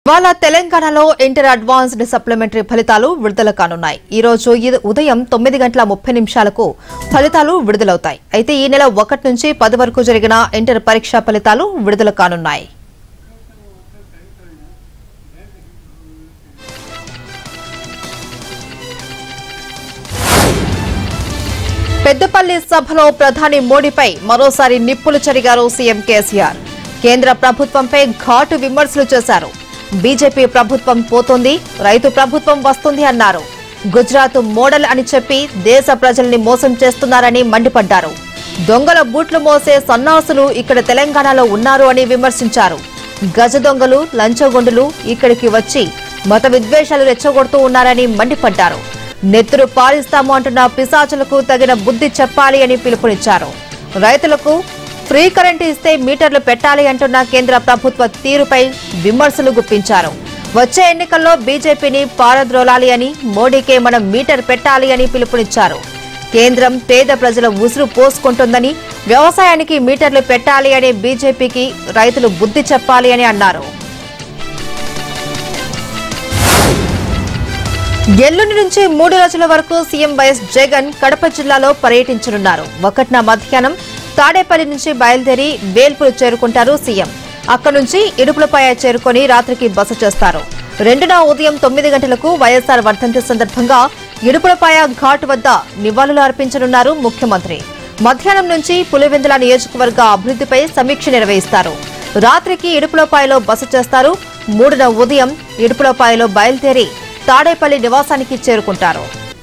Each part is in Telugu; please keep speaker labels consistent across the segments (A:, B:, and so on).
A: ఇవాళ తెలంగాణలో ఇంటర్ అడ్వాన్స్డ్ సప్లిమెంటరీ ఫలితాలు విడుదల కానున్నాయి ఈ రోజు ఇది ఉదయం తొమ్మిది గంటల ముప్పై నిమిషాలకు ఫలితాలు విడుదలవుతాయి అయితే ఈ నెల ఒకటి నుంచి పది వరకు జరిగిన ఇంటర్ పరీక్ష ఫలితాలు విడుదల కానున్నాయి పెద్దపల్లి సభలో ప్రధాని మోడీపై మరోసారి నిప్పులు చెరిగారు సీఎం కేసీఆర్ కేంద్ర ప్రభుత్వంపై ఘాటు విమర్శలు చేశారు బీజేపీ ప్రభుత్వం పోతోంది రైతు ప్రభుత్వం వస్తుంది అన్నారు గుజరాత్ మోడల్ అని చెప్పి దేశ ప్రజల్ని మోసం చేస్తున్నారని మండిపడ్డారు దొంగల బూట్లు మోసే సన్నాసులు ఇక్కడ తెలంగాణలో ఉన్నారు అని విమర్శించారు గజ దొంగలు లంచగొండులు ఇక్కడికి వచ్చి మత విద్వేషాలు రెచ్చగొడుతూ ఉన్నారని మండిపడ్డారు నెత్తురు పారిస్తాము అంటున్న పిశాచులకు తగిన బుద్ధి చెప్పాలి అని పిలుపునిచ్చారు రైతులకు ఫ్రీ కరెంటు ఇస్తే మీటర్లు పెట్టాలి అంటున్న కేంద్ర ప్రభుత్వ తీరుపై విమర్శలు గుప్పించారు వచ్చే ఎన్నికల్లో బీజేపీని పారద్రోలాలి అని మోడీకే మనం మీటర్ పెట్టాలి అని పిలుపునిచ్చారు కేంద్రం పేద ప్రజల ఉసురు పోసుకుంటుందని వ్యవసాయానికి మీటర్లు పెట్టాలి అనే బీజేపీకి రైతులు బుద్ధి చెప్పాలి అని అన్నారు ఎల్లుండి నుంచి మూడు రోజుల వరకు సీఎం వైఎస్ జగన్ కడప జిల్లాలో పర్యటించనున్నారు ఒకటిన మధ్యాహ్నం తాడేపల్లి నుంచి బయలుదేరి వేల్పులు చేరుకుంటారు సీఎం అక్కడి నుంచి ఇడుపులపాయ చేరుకొని రాత్రికి బస చేస్తారు రెండున ఉదయం తొమ్మిది గంటలకు వైఎస్ఆర్ వర్ధంతి సందర్భంగా ఇడుపులపాయ ఘాట్ వద్ద నివాళులు అర్పించనున్నారు ముఖ్యమంత్రి మధ్యాహ్నం నుంచి పులివెందుల నియోజకవర్గ అభివృద్ధిపై సమీక్ష నిర్వహిస్తారు రాత్రికి ఇడుపులపాయలో బస చేస్తారు మూడున ఉదయం ఇడుపులపాయలో బయలుదేరి తాడేపల్లి నివాసానికి చేరుకుంటారు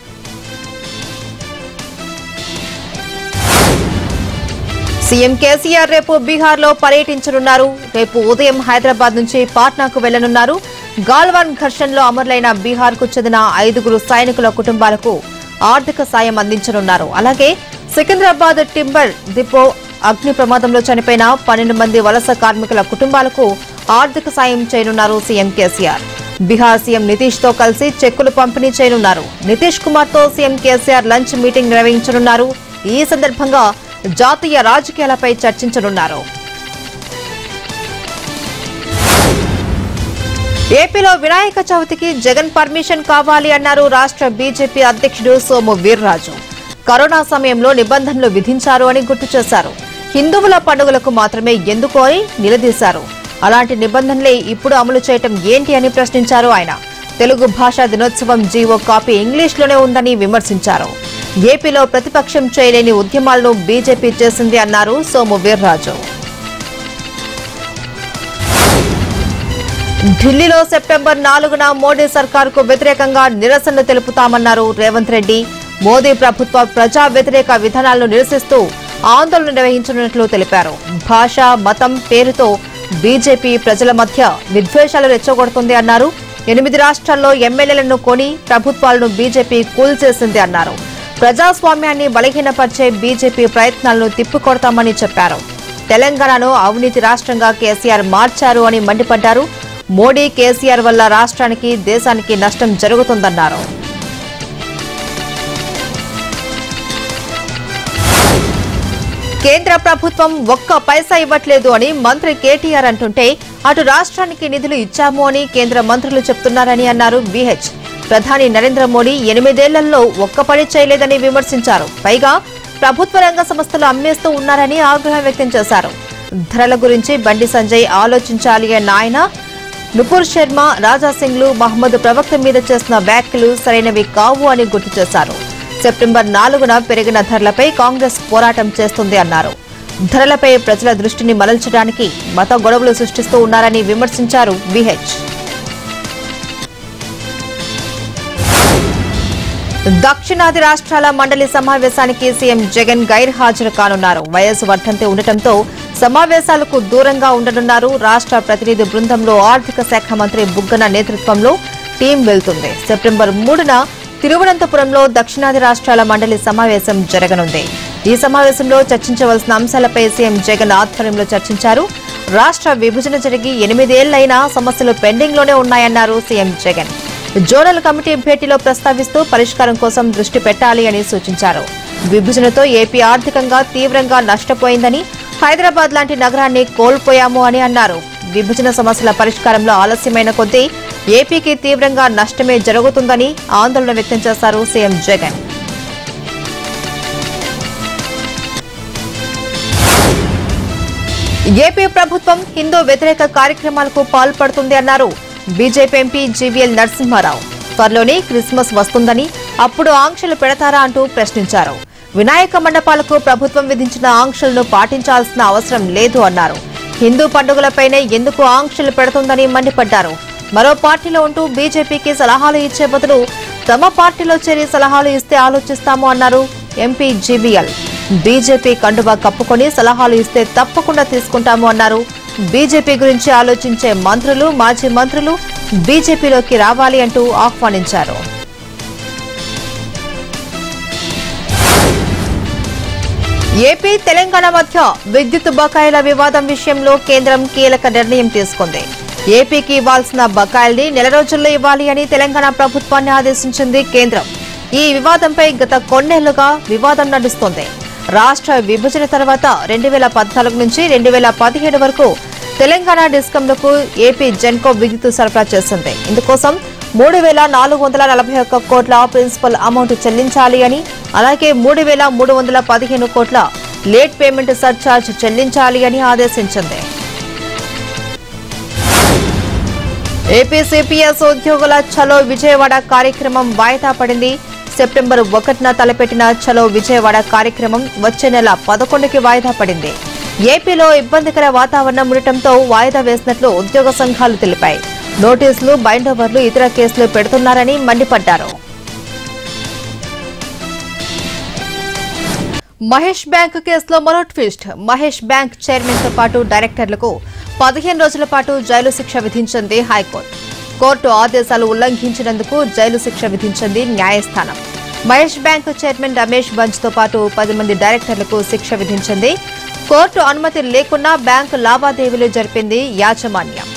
A: సీఎం కేసీఆర్ రేపు బీహార్లో పర్యటించనున్నారు రేపు ఉదయం హైదరాబాద్ నుంచి పాట్నాకు వెళ్లనున్నారు గాల్వాన్ ఘర్షణలో అమరులైన బీహార్కు చెందిన ఐదుగురు సైనికుల కుటుంబాలకు ఆర్థిక సాయం అందించనున్నారు అలాగే సికింద్రాబాద్ టింబర్ డిపో అగ్ని ప్రమాదంలో చనిపోయిన పన్నెండు మంది వలస కార్మికుల కుటుంబాలకు ఆర్థిక సాయం చేయనున్నారు సీఎం కేసీఆర్ బీహార్ సీఎం నితీష్ తో కలిసి చెక్కులు పంపిణీ చేయనున్నారు నితీష్ కుమార్ తో సీఎం కేసీఆర్ లంచ్ మీటింగ్ నిర్వహించనున్నారు ఈ సందర్భంగా జాతీయ రాజకీయాలపై చర్చించనున్నారు ఏపీలో వినాయక చవితికి జగన్ పర్మిషన్ కావాలి అన్నారు రాష్ట్ర బీజేపీ అధ్యక్షుడు సోము వీర్రాజు కరోనా సమయంలో నిబంధనలు విధించారు అని గుర్తు చేశారు హిందువుల పండుగలకు మాత్రమే ఎందుకు అని నిలదీశారు అలాంటి నిబంధనలే ఇప్పుడు అమలు చేయటం ఏంటి అని ప్రశ్నించారు ఆయన తెలుగు భాషా దినోత్సవం జీవో కాపీ ఇంగ్లీష్లోనే ఉందని విమర్శించారు ఏపీలో ప్రతిపక్షం చేయలేని ఉద్యమాలను బీజేపీ చేసింది అన్నారు సోము వీర్రాజు ఢిల్లీలో సెప్టెంబర్ నాలుగున మోడీ సర్కారుకు వ్యతిరేకంగా నిరసనలు తెలుపుతామన్నారు రేవంత్ రెడ్డి మోదీ ప్రభుత్వ ప్రజా వ్యతిరేక విధానాలను నిరసిస్తూ ఆందోళన నిర్వహించనున్నట్లు తెలిపారు భాష మతం పేరుతో బీజేపీ ప్రజల మధ్య విద్వేషాలు రెచ్చగొడుతుంది అన్నారు ఎనిమిది రాష్ట్రాల్లో ఎమ్మెల్యేలను కొని ప్రభుత్వాలను బీజేపీ కూల్చేసింది అన్నారు ప్రజాస్వామ్యాన్ని బలహీనపరిచే బీజేపీ ప్రయత్నాలను తిప్పికొడతామని చెప్పారు తెలంగాణను అవినీతి రాష్ట్రంగా కేసీఆర్ మార్చారు అని మండిపడ్డారు మోడీ కేసీఆర్ వల్ల రాష్ట్రానికి దేశానికి నష్టం జరుగుతుందన్నారు కేంద్ర ప్రభుత్వం ఒక్క పైసా ఇవ్వట్లేదు అని మంత్రి కేటీఆర్ అంటుంటే అటు రాష్ట్రానికి నిధులు ఇచ్చాము అని కేంద్ర మంత్రులు చెప్తున్నారని అన్నారు విహెచ్ ప్రధాని నరేంద్ర మోడీ ఎనిమిదేళ్లలో ఒక్క పని చేయలేదని విమర్శించారు పైగా ప్రభుత్వ రంగ సంస్థలు అమ్మేస్తూ ఉన్నారని ఆగ్రహం వ్యక్తం చేశారు ధరల గురించి బండి సంజయ్ ఆలోచించాలి అన్న ఆయన నుపూర్ శర్మ రాజా సింగ్లు మహమ్మద్ ప్రవక్త మీద చేసిన వ్యాఖ్యలు సరైనవి కావు అని గుర్తు చేశారు సెప్టెంబర్ నాలుగున పెరిగిన ధరలపై కాంగ్రెస్ పోరాటం చేస్తుంది అన్నారు ధరలపై ప్రజల దృష్టిని మరల్చడానికి మత గొడవలు సృష్టిస్తూ ఉన్నారని విమర్శించారు విహెచ్ దక్షిణాది రాష్ట్రాల మండలి సమావేశానికి సీఎం జగన్ గైర్ హాజరు కానున్నారు వయస్సు వర్ధంతి ఉండటంతో సమావేశాలకు దూరంగా ఉండనున్నారు రాష్ట్ర ప్రతినిధి బృందంలో ఆర్థిక శాఖ మంత్రి బుగ్గన నేతృత్వంలో టీం వెళ్తుంది సెప్టెంబర్ మూడున తిరువనంతపురంలో దక్షిణాది రాష్ట్రాల మండలి సమావేశం జరగనుంది ఈ సమావేశంలో చర్చించవలసిన అంశాలపై సీఎం జగన్ ఆధ్వర్యంలో చర్చించారు రాష్ట్ర విభజన జరిగి ఎనిమిదేళ్లైనా సమస్యలు పెండింగ్లోనే ఉన్నాయన్నారు సీఎం జగన్ జోనల్ కమిటీ భేటీలో ప్రస్తావిస్తూ పరిష్కారం కోసం దృష్టి పెట్టాలి అని సూచించారు విభజనతో ఏపీ ఆర్థికంగా తీవ్రంగా నష్టపోయిందని హైదరాబాద్ లాంటి నగరాన్ని కోల్పోయాము అని అన్నారు విభజన సమస్యల పరిష్కారంలో ఆలస్యమైన కొద్దీ ఏపీకి తీవ్రంగా నష్టమే జరుగుతుందని ఆందోళన వ్యక్తం చేశారు సీఎం జగన్ ఏపీ ప్రభుత్వం హిందూ వ్యతిరేక కార్యక్రమాలకు పాల్పడుతుంది అన్నారు బీజేపీ ఎంపీ జీవీఎల్ నరసింహారావు త్వరలోనే క్రిస్మస్ వస్తుందని అప్పుడు ఆంక్షలు పెడతారా అంటూ ప్రశ్నించారు వినాయక మండపాలకు ప్రభుత్వం విధించిన ఆంక్షలను పాటించాల్సిన అవసరం లేదు అన్నారు హిందూ పండుగలపైనే ఎందుకు ఆంక్షలు పెడుతుందని మండిపడ్డారు మరో పార్టీలో ఉంటూ బీజేపీకి సలహాలు ఇచ్చే బదులు తమ పార్టీలో చేరి సలహాలు ఇస్తే ఆలోచిస్తాము అన్నారు ఎంపీ జీబీఎల్ బీజేపీ కండువా కప్పుకొని సలహాలు ఇస్తే తప్పకుండా తీసుకుంటాము అన్నారు బీజేపీ గురించి ఆలోచించే మంత్రులు మాజీ మంత్రులు బీజేపీలోకి రావాలి అంటూ ఆహ్వానించారు ఏపీ తెలంగాణ మధ్య విద్యుత్ బకాయిల వివాదం విషయంలో కేంద్రం కీలక నిర్ణయం తీసుకుంది ఏపీకి ఇవ్వాల్సిన బకాయిల్ని నెల రోజుల్లో ఇవ్వాలి అని తెలంగాణ ప్రభుత్వాన్ని ఆదేశించింది కేంద్రం ఈ వివాదంపై గత కొన్నేళ్లుగా వివాదం నడుస్తోంది రాష్ట్ర విభజన తర్వాత రెండు వేల పద్నాలుగు నుంచి రెండు వేల పదిహేడు వరకు తెలంగాణ డిస్కంలకు ఏపీ జెన్కో విద్యుత్ సరఫరా చేసింది ఇందుకోసం మూడు వేల నాలుగు వందల నలభై ఒక్క కోట్ల ప్రిన్సిపల్ అమౌంట్ చెల్లించాలి అని అలాగే మూడు వేల మూడు వందల పదిహేను కోట్ల లేట్ పేమెంట్ సర్ఛార్జ్ చెల్లించాలి అని ఆదేశించింది ఏపీ సిపిఎస్ ఉద్యోగుల చలో విజయవాడ కార్యక్రమం వాయిదా పడింది సెప్టెంబర్ ఒకటిన తలపెట్టిన చలో విజయవాడ కార్యక్రమం వచ్చే నెల పదకొండుకి వాయిదా పడింది ఏపీలో ఇబ్బందికర వాతావరణం ఉండటంతో వాయిదా వేసినట్లు ఉద్యోగ సంఘాలు తెలిపాయి నోటీసులు బైండోవర్లు ఇతర కేసులు పెడుతున్నారని మండిపడ్డారు మహేష్ బ్యాంక్ కేసులో మరో ట్విస్ట్ మహేష్ బ్యాంక్ చైర్మన్ తో పాటు డైరెక్టర్లకు పదిహేను రోజుల పాటు జైలు శిక్ష విధించింది హైకోర్టు కోర్టు ఆదేశాలు ఉల్లంఘించినందుకు జైలు శిక్ష విధించింది న్యాయస్థానం మహేష్ బ్యాంక్ చైర్మన్ రమేష్ బంజ్ తో పాటు పది మంది డైరెక్టర్లకు శిక్ష విధించింది కోర్టు అనుమతి లేకున్నా బ్యాంకు లావాదేవీలు జరిపింది యాజమాన్యం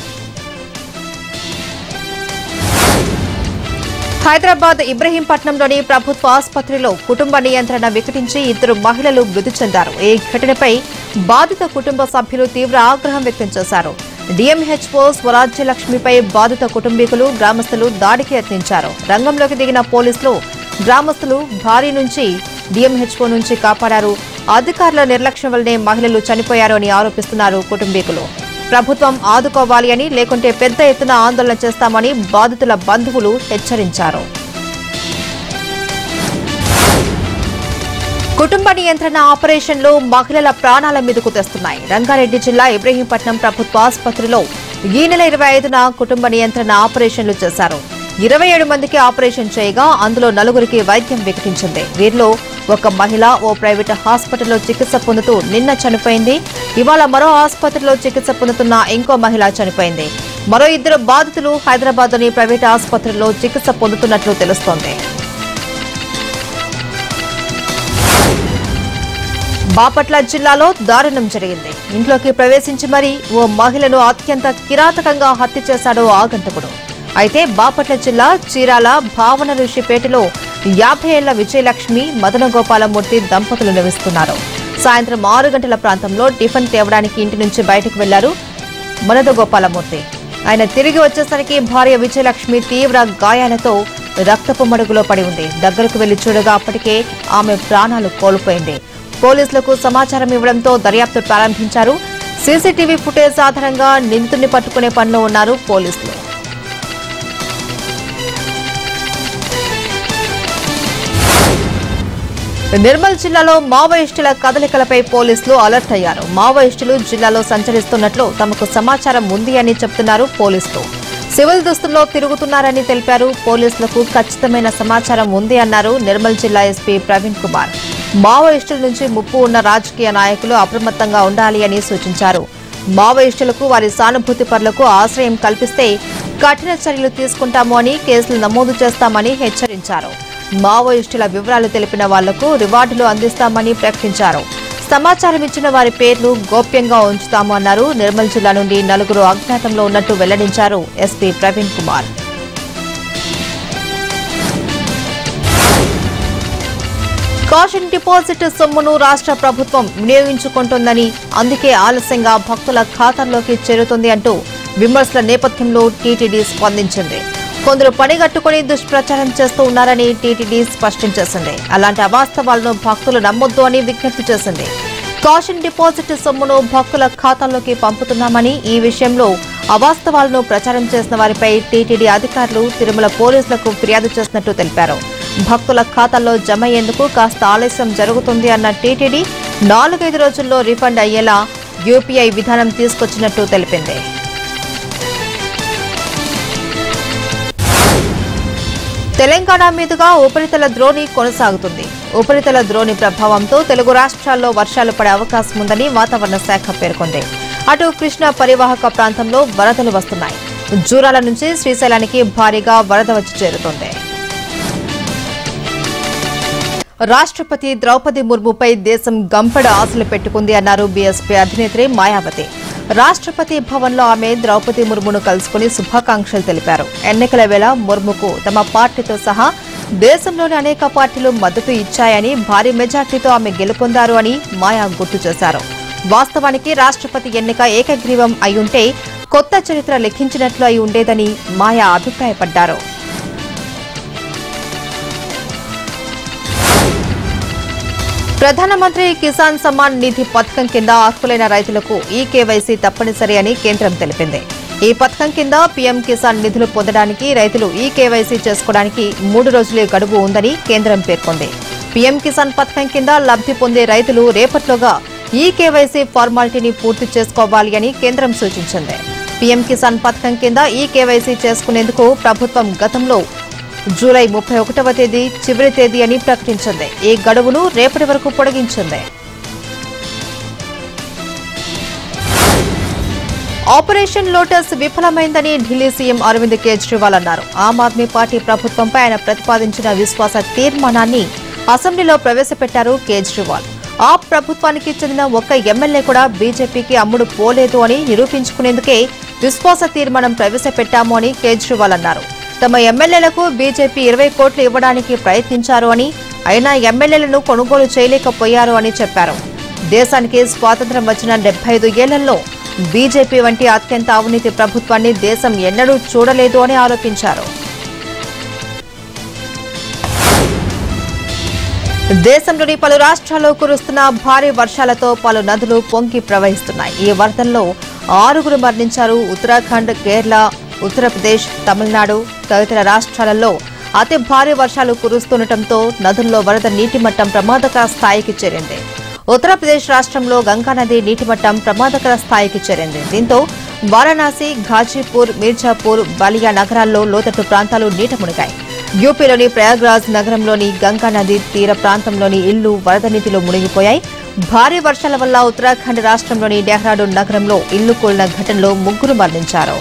A: హైదరాబాద్ ఇబ్రహీంపట్నంలోని ప్రభుత్వ ఆసుపత్రిలో కుటుంబ నియంత్రణ వికటించి ఇద్దరు మహిళలు మృతి చెందారు ఈ ఘటనపై బాధిత కుటుంబ సభ్యులు తీవ్ర ఆగ్రహం వ్యక్తం చేశారు డిఎంహెచ్ఓ స్వరాజ్య లక్ష్మిపై బాధిత కుటుంబీకులు గ్రామస్తులు దాడికి యత్నించారు రంగంలోకి దిగిన పోలీసులు గ్రామస్తులు భారీ నుంచి డిఎంహెచ్ఓ నుంచి కాపాడారు అధికారుల నిర్లక్ష్యం వల్లనే మహిళలు చనిపోయారు అని ఆరోపిస్తున్నారు కుటుంబీకులు ప్రభుత్వం ఆదుకోవాలి అని లేకుంటే పెద్ద ఎత్తున ఆందోళన చేస్తామని బాధితుల బంధువులు హెచ్చరించారు కుటుంబ నియంత్రణ ఆపరేషన్లు మహిళల ప్రాణాల మీదకు తెస్తున్నాయి రంగారెడ్డి జిల్లా ఇబ్రహీంపట్నం ప్రభుత్వ ఆసుపత్రిలో ఈ నెల ఇరవై ఐదున కుటుంబ నియంత్రణ ఆపరేషన్లు చేశారు ఇరవై ఏడు మందికి ఆపరేషన్ చేయగా అందులో నలుగురికి వైద్యం వికటించింది వీరిలో ఒక మహిళ ఓ ప్రైవేట్ హాస్పిటల్లో చికిత్స పొందుతూ నిన్న చనిపోయింది ఇవాళ మరో ఆసుపత్రిలో చికిత్స పొందుతున్న ఇంకో మహిళ చనిపోయింది మరో ఇద్దరు బాధితులు హైదరాబాద్లోని ప్రైవేట్ ఆసుపత్రిలో చికిత్స పొందుతున్నట్లు తెలుస్తోంది బాపట్ల జిల్లాలో దారుణం జరిగింది ఇంట్లోకి ప్రవేశించి మరీ ఓ మహిళను అత్యంత కిరాతకంగా హత్య చేశాడు ఆగంతకుడు అయితే బాపట్ల జిల్లా చీరాల భావన ఋషిపేటలో యాభై ఏళ్ల విజయలక్ష్మి మదన గోపాలమూర్తి దంపతులు నివసిస్తున్నారు సాయంత్రం ఆరు గంటల ప్రాంతంలో టిఫిన్ తేవడానికి ఇంటి నుంచి బయటకు వెళ్లారు మనద గోపాలమూర్తి ఆయన తిరిగి వచ్చేసరికి భార్య విజయలక్ష్మి తీవ్ర గాయాలతో రక్తపు మడుగులో పడి ఉంది దగ్గరకు వెళ్లి చూడగా అప్పటికే ఆమె ప్రాణాలు కోల్పోయింది పోలీసులకు సమాచారం ఇవ్వడంతో దర్యాప్తు ప్రారంభించారు సీసీటీవీ ఫుటేజ్ ఆధారంగా నిందితుడిని పట్టుకునే పనిలో ఉన్నారు పోలీసులు నిర్మల్ జిల్లాలో మావోయిస్టుల కదలికలపై పోలీసులు అలర్ట్ అయ్యారు మావోయిస్టులు జిల్లాలో సంచరిస్తున్నట్లు తమకు సమాచారం ఉంది అని చెప్తున్నారు పోలీసులు సివిల్ దుస్తుల్లో తిరుగుతున్నారని తెలిపారు పోలీసులకు ఖచ్చితమైన సమాచారం ఉంది అన్నారు నిర్మల్ జిల్లా ఎస్పీ ప్రవీణ్ కుమార్ మావోయిస్టుల నుంచి ముప్పు ఉన్న రాజకీయ నాయకులు అప్రమత్తంగా ఉండాలి అని సూచించారు మావోయిస్టులకు వారి సానుభూతి పరులకు ఆశ్రయం కల్పిస్తే కఠిన చర్యలు తీసుకుంటాము అని కేసులు నమోదు చేస్తామని హెచ్చరించారు మావోయిస్టుల వివరాలు తెలిపిన వాళ్లకు రివార్డులు అందిస్తామని ప్రకటించారు సమాచారం ఇచ్చిన వారి పేర్లు గోప్యంగా ఉంచుతాము అన్నారు నిర్మల్ జిల్లా నుండి నలుగురు అజ్ఞాతంలో ఉన్నట్టు వెల్లడించారు SP Praveen Kumar caution deposit సొమ్మును రాష్ట్ర ప్రభుత్వం వినియోగించుకుంటోందని అందుకే ఆలస్యంగా భక్తుల ఖాతాల్లోకి చేరుతుంది అంటూ విమర్శల నేపథ్యంలో టీటీడీ స్పందించింది కొందరు పనిగట్టుకుని దుష్ప్రచారం చేస్తూ ఉన్నారని టీటీడీ స్పష్టం చేసింది అలాంటి అవాస్తవాలను భక్తులు నమ్మొద్దు అని విజ్ఞప్తి చేసింది కాషన్ డిపాజిట్ సొమ్మును భక్తుల ఖాతాల్లోకి పంపుతున్నామని ఈ విషయంలో అవాస్తవాలను ప్రచారం చేసిన వారిపై టీటీడీ అధికారులు తిరుమల పోలీసులకు ఫిర్యాదు చేసినట్టు తెలిపారు భక్తుల ఖాతాల్లో జమ అయ్యేందుకు కాస్త ఆలస్యం జరుగుతుంది అన్న టీటీడీ నాలుగైదు రోజుల్లో రిఫండ్ అయ్యేలా యూపీఐ విధానం తీసుకొచ్చినట్టు తెలిపింది తెలంగాణ మీదుగా ఉపరితల ద్రోణి కొనసాగుతుంది ఉపరితల ద్రోణి ప్రభావంతో తెలుగు రాష్ట్రాల్లో వర్షాలు పడే అవకాశం ఉందని వాతావరణ శాఖ పేర్కొంది అటు కృష్ణా పరివాహక ప్రాంతంలో వరదలు వస్తున్నాయి జూరాల నుంచి శ్రీశైలానికి భారీగా వరద వచ్చి చేరుతోంది రాష్ట్రపతి ద్రౌపది ముర్ముపై దేశం గంపెడ ఆశలు పెట్టుకుంది అన్నారు బీఎస్పీ అధినేత్రి మాయావతి రాష్ట్రపతి భవన్లో ఆమె ద్రౌపది ముర్మును కలుసుకుని శుభాకాంక్షలు తెలిపారు ఎన్నికల వేళ ముర్ముకు తమ పార్టీతో సహా దేశంలోని అనేక పార్టీలు మద్దతు ఇచ్చాయని భారీ మెజార్టీతో ఆమె గెలుపొందారు అని మాయా గుర్తు చేశారు వాస్తవానికి రాష్ట్రపతి ఎన్నిక ఏకగ్రీవం అయ్యుంటే కొత్త చరిత్ర లిఖించినట్లు అయి ఉండేదని మాయా అభిప్రాయపడ్డారు ప్రధానమంత్రి కిసాన్ సమ్మాన్ నిధి పథకం కింద అర్హులైన రైతులకు ఈ కేవైసీ తప్పనిసరి అని కేంద్రం తెలిపింది ఈ పథకం కింద పీఎం కిసాన్ నిధులు పొందడానికి రైతులు ఈ కేవైసీ చేసుకోవడానికి మూడు రోజులే గడువు ఉందని కేంద్రం పేర్కొంది పీఎం కిసాన్ పథకం కింద లబ్ధి పొందే రైతులు రేపట్లోగా ఈ కేవైసీ ఫార్మాలిటీని పూర్తి చేసుకోవాలి అని కేంద్రం సూచించింది పీఎం కిసాన్ పథకం కింద ఈ కేవైసీ చేసుకునేందుకు ప్రభుత్వం గతంలో జూలై ముప్పై ఒకటవ తేదీ చివరి తేదీ అని ప్రకటించింది ఈ గడువును రేపటి వరకు పొడిగించింది ఆపరేషన్ లోటస్ విఫలమైందని ఢిల్లీ సీఎం అరవింద్ కేజ్రీవాల్ అన్నారు ఆమ్ ఆద్మీ పార్టీ ప్రభుత్వంపై ఆయన ప్రతిపాదించిన విశ్వాస తీర్మానాన్ని అసెంబ్లీలో ప్రవేశపెట్టారు కేజ్రీవాల్ ఆ ప్రభుత్వానికి చెందిన ఒక్క ఎమ్మెల్యే కూడా బీజేపీకి అమ్ముడు పోలేదు అని నిరూపించుకునేందుకే విశ్వాస తీర్మానం ప్రవేశపెట్టాము అని కేజ్రీవాల్ అన్నారు తమ ఎమ్మెల్యేలకు బీజేపీ ఇరవై కోట్లు ఇవ్వడానికి ప్రయత్నించారు అని అయినా ఎమ్మెల్యేలను కొనుగోలు చేయలేకపోయారు అని చెప్పారు దేశానికి స్వాతంత్ర్యం వచ్చిన డెబ్బై ఐదు ఏళ్లలో బీజేపీ వంటి అత్యంత అవినీతి ప్రభుత్వాన్ని దేశం ఎన్నడూ చూడలేదు అని ఆరోపించారు దేశంలోని పలు రాష్ట్రాల్లో కురుస్తున్న భారీ వర్షాలతో పలు నదులు పొంగి ప్రవహిస్తున్నాయి ఈ వరదల్లో ఆరుగురు మరణించారు ఉత్తరాఖండ్ కేరళ ఉత్తరప్రదేశ్ తమిళనాడు తదితర రాష్ట్రాలలో అతి భారీ వర్షాలు కురుస్తుండటంతో నదుల్లో వరద నీటి మట్టం ప్రమాదకర స్థాయికి చేరింది ఉత్తరప్రదేశ్ రాష్ట్రంలో గంగానది నీటి మట్టం ప్రమాదకర స్థాయికి చేరింది దీంతో వారణాసి ఘాజీపూర్ మీర్జాపూర్ బలియా నగరాల్లో లోతట్టు ప్రాంతాలు నీట మునిగాయి యూపీలోని ప్రయాగ్రాజ్ నగరంలోని గంగా నది తీర ప్రాంతంలోని ఇళ్లు వరద నీటిలో మునిగిపోయాయి భారీ వర్షాల వల్ల ఉత్తరాఖండ్ రాష్ట్రంలోని డెహ్రాడూన్ నగరంలో ఇల్లు కూలిన ఘటనలో ముగ్గురు మరణించారు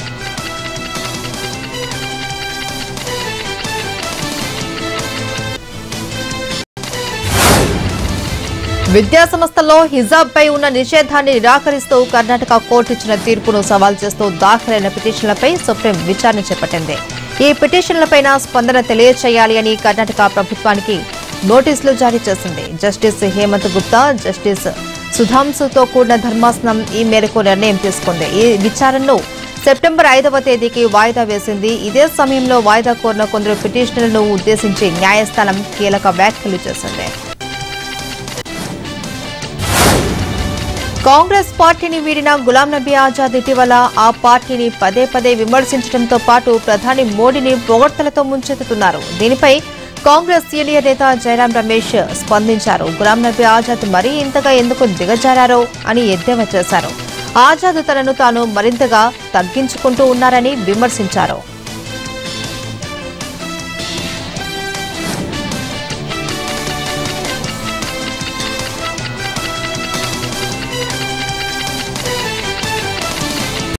A: విద్యా సంస్థల్లో హిజాబ్ పై ఉన్న నిషేధాన్ని నిరాకరిస్తూ కర్ణాటక కోర్టు ఇచ్చిన తీర్పును సవాల్ చేస్తూ దాఖలైన పిటిషన్లపై సుప్రీం విచారణ చేపట్టింది ఈ పిటిషన్లపై స్పందన తెలియచేయాలి అని కర్ణాటక ప్రభుత్వానికి నోటీసులు జారీ చేసింది జస్టిస్ హేమంత్ గుప్తా జస్టిస్ సుధాంశుతో కూడిన ధర్మాసనం ఈ మేరకు నిర్ణయం తీసుకుంది ఈ విచారణను సెప్టెంబర్ ఐదవ తేదీకి వాయిదా వేసింది ఇదే సమయంలో వాయిదా కోరిన కొందరు పిటిషనర్లను ఉద్దేశించి న్యాయస్థానం కీలక వ్యాఖ్యలు చేసింది కాంగ్రెస్ పార్టీని వీడిన గులాం నబీ ఆజాద్ ఇటీవల ఆ పార్టీని పదే పదే విమర్శించడంతో పాటు ప్రధాని మోడీని పొగడ్తలతో ముంచెత్తుతున్నారు దీనిపై కాంగ్రెస్ సీనియర్ నేత జయరాం రమేష్ స్పందించారు గులాం నబీ ఆజాద్ మరీ ఇంతగా ఎందుకు దిగజారారో అని ఎద్దేవా చేశారు ఆజాద్ తనను తాను మరింతగా తగ్గించుకుంటూ ఉన్నారని విమర్శించారు